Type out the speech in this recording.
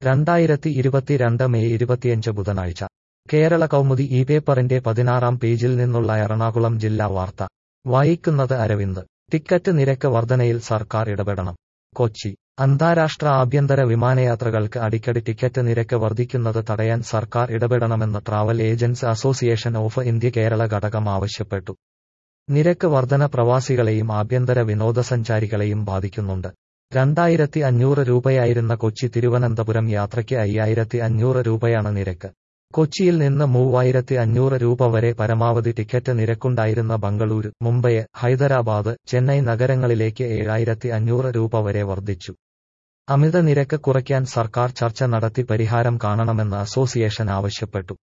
രണ്ടായിരത്തി ഇരുപത്തിരണ്ട് മെയ് ഇരുപത്തിയഞ്ച് ബുധനാഴ്ച കേരള കൗമുദി ഈ പേപ്പറിന്റെ പതിനാറാം പേജിൽ നിന്നുള്ള എറണാകുളം ജില്ലാ വാർത്ത വായിക്കുന്നത് അരവിന്ദ് ടിക്കറ്റ് നിരക്ക് വർധനയിൽ സർക്കാർ ഇടപെടണം കൊച്ചി അന്താരാഷ്ട്ര ആഭ്യന്തര വിമാനയാത്രകൾക്ക് അടിക്കടി ടിക്കറ്റ് നിരക്ക് വർദ്ധിക്കുന്നത് തടയാൻ സർക്കാർ ഇടപെടണമെന്ന് travel agents association of India Kerala ഘടകം ആവശ്യപ്പെട്ടു നിരക്ക് വർധന പ്രവാസികളെയും ആഭ്യന്തര വിനോദസഞ്ചാരികളെയും ബാധിക്കുന്നുണ്ട് രണ്ടായിരത്തി അഞ്ഞൂറ് രൂപയായിരുന്ന കൊച്ചി തിരുവനന്തപുരം യാത്രയ്ക്ക് അയ്യായിരത്തി അഞ്ഞൂറ് രൂപയാണ് നിരക്ക് കൊച്ചിയിൽ നിന്ന് മൂവായിരത്തി അഞ്ഞൂറ് രൂപ വരെ പരമാവധി ടിക്കറ്റ് നിരക്കുണ്ടായിരുന്ന ബംഗളൂരു മുംബൈ ഹൈദരാബാദ് ചെന്നൈ നഗരങ്ങളിലേക്ക് ഏഴായിരത്തി അഞ്ഞൂറ് രൂപ വരെ വർദ്ധിച്ചു അമിത നിരക്ക് കുറയ്ക്കാൻ സർക്കാർ ചർച്ച നടത്തി പരിഹാരം കാണണമെന്ന് അസോസിയേഷൻ ആവശ്യപ്പെട്ടു